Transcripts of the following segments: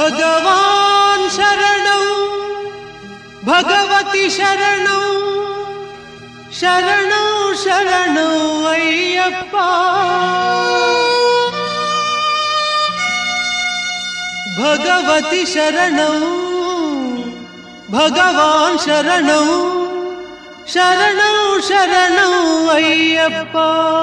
భగవాన్ శరణం భగవతి శరణం శరణం శరణం అయ్యప్ప భగవతి శరణం భగవాన్ శరణం శరణం శరణం అయ్యప్ప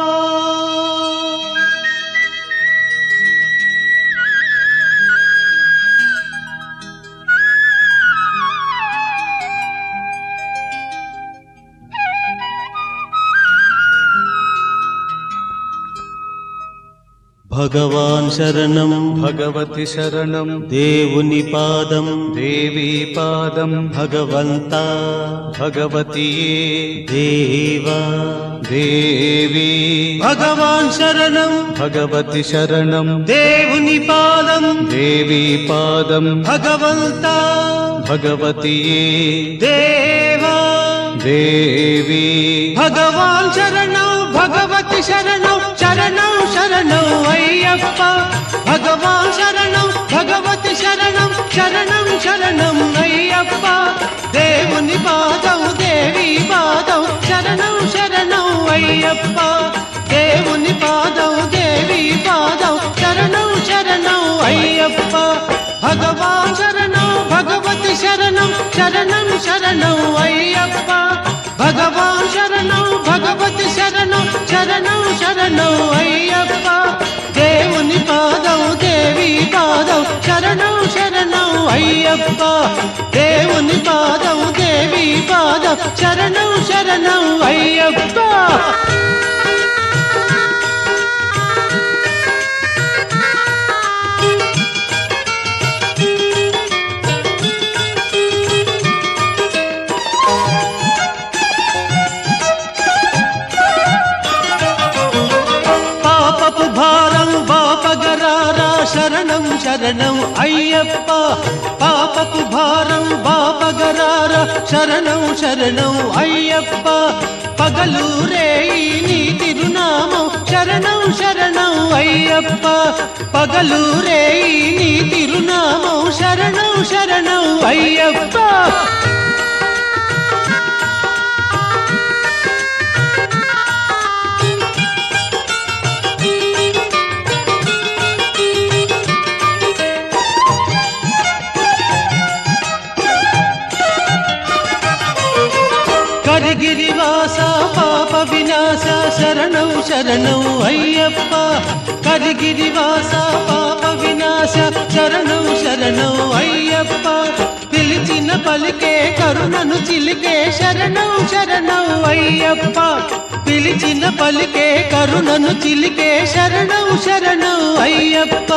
భగవాన్ శరణం భగవతి శరణం దేవుని పాదం దేవీ పాదం భగవంత భగవతియే దేవా దేవి భగవాన్ శరణం భగవతి శరణం దేవుని పాదం దేవీ పాదం భగవంత భగవతియే దేవా దేవి భగవాన్ శరణం భగవతి శరణం శరణం శరణం అయ్యప్ప భగవాన్ శరణం భగవతి శరణం శరణం శరణం అయ్యప్ప దేవుని పాదం దేవి పాదం శరణం శరణం అయ్యప్ప దేవుని పాదం దేవి పాదం శరణం శరణం అయ్యప్ప భగవాన్ శరణం భగవతి శరణం శరణం శరణం అయ్యప్ప భగవాన్ శరణం భగవతి శరణం శరణం శరణం అయ్యప్ప దేవుని పాదం దేవి పాదం శరణం శరణం అయ్యప్ప దేవుని పాదం దేవి పాదం శరణం శరణం అయ్యప్ప పాపపు భారం బాపగరారా శరణం శరణం అయ్యప్ప పాపపు భారం బాపగరారా శరణం శరణం అయ్యప్ప పగలు రేయి నీ తిరునామం శరణం శరణం అయ్యప్ప పగలు రేయి నీ తిరునామం శరణం శరణం అయ్యప్ప కరిగిరివాస పాప వినాశ శరణం శరణం అయ్యప్ప కరిగిరివాస పాప వినాశ శరణం శరణం అయ్యప్ప పిలిచిన పలికే కరుణను చిలికే శరణం శరణం అయ్యప్ప పిలిచిన పలికే కరుణను చిలికే శరణం శరణం అయ్యప్ప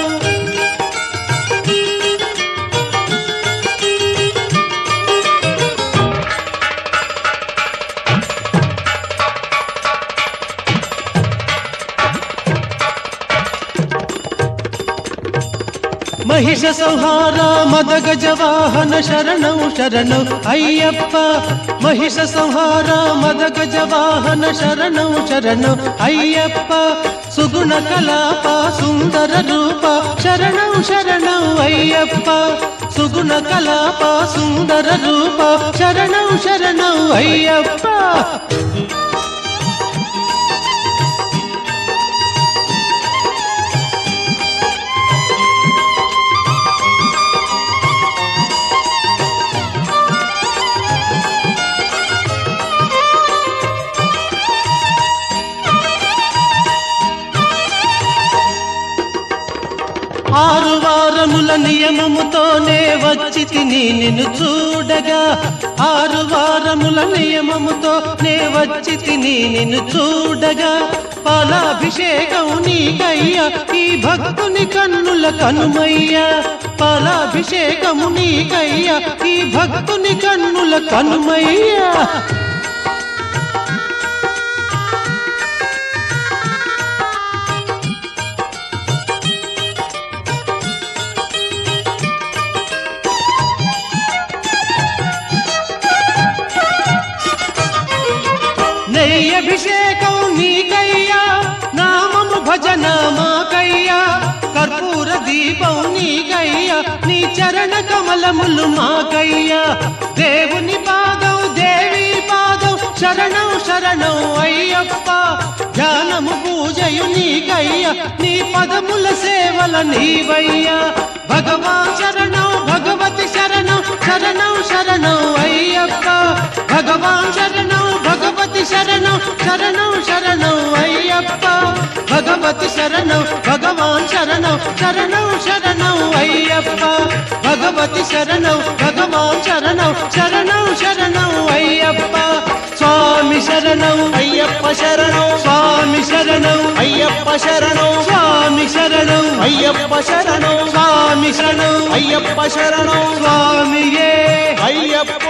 మహిష సంహార మదగ జవాహన శరణం శరణం అయ్యప్ప మహిష సంహార మదగ జవాహన శరణం శరణం అయ్యప్ప సుగుణ కలాప సుందర రూప శరణం శరణం అయ్యప్ప సుగుణ కలాప సుందర రూప శరణం శరణం అయ్యప్ప ఆరు వారముల నియమముతోనే వచ్చి తిని నిన్ను చూడగా ఆరు వారముల నియమముతో నే వచ్చి తిని నిన్ను చూడగా పాలాభిషేకం నీకయ్యా ఈ భక్తుని కన్నుల కనుమయ్యా పాలాభిషేకము నీకయ్యా ఈ భక్తుని కన్నుల కనుమయ్యా నెయ్యి అభిషేకం నీకయ్యా నామము భజన మాకయ్యా కర్పూర దీపం నీకయ్యా చరణ కమలములు మాకయ్యా దేవుని పాదం దేవి పాదం శరణం శరణం అయ్యప్ప ధ్యానము పూజయు నీకయ్యా నీ పదముల సేవల నీవయ్యా భగవాన్ శరణం భగవతి శరణం శరణం శరణం అయ్యప్ప భగవాన్ శరణం భగవతి శరణం శరణం శరణం అయ్యప్ప భగవతి శరణం భగవాన్ శరణం శరణం శరణం అయ్యప్ప భగవతి శరణం భగవాన్ శరణం శరణం శరణం అయ్యప్ప స్వామి శరణం అయ్యప్ప శరణం స్వామి శరణం అయ్యప్ప శరణం స్వామి శరణం అయ్యప్ప శరణం స్వామి శరణం అయ్యప్ప శరణం స్వామియే అయ్యప్ప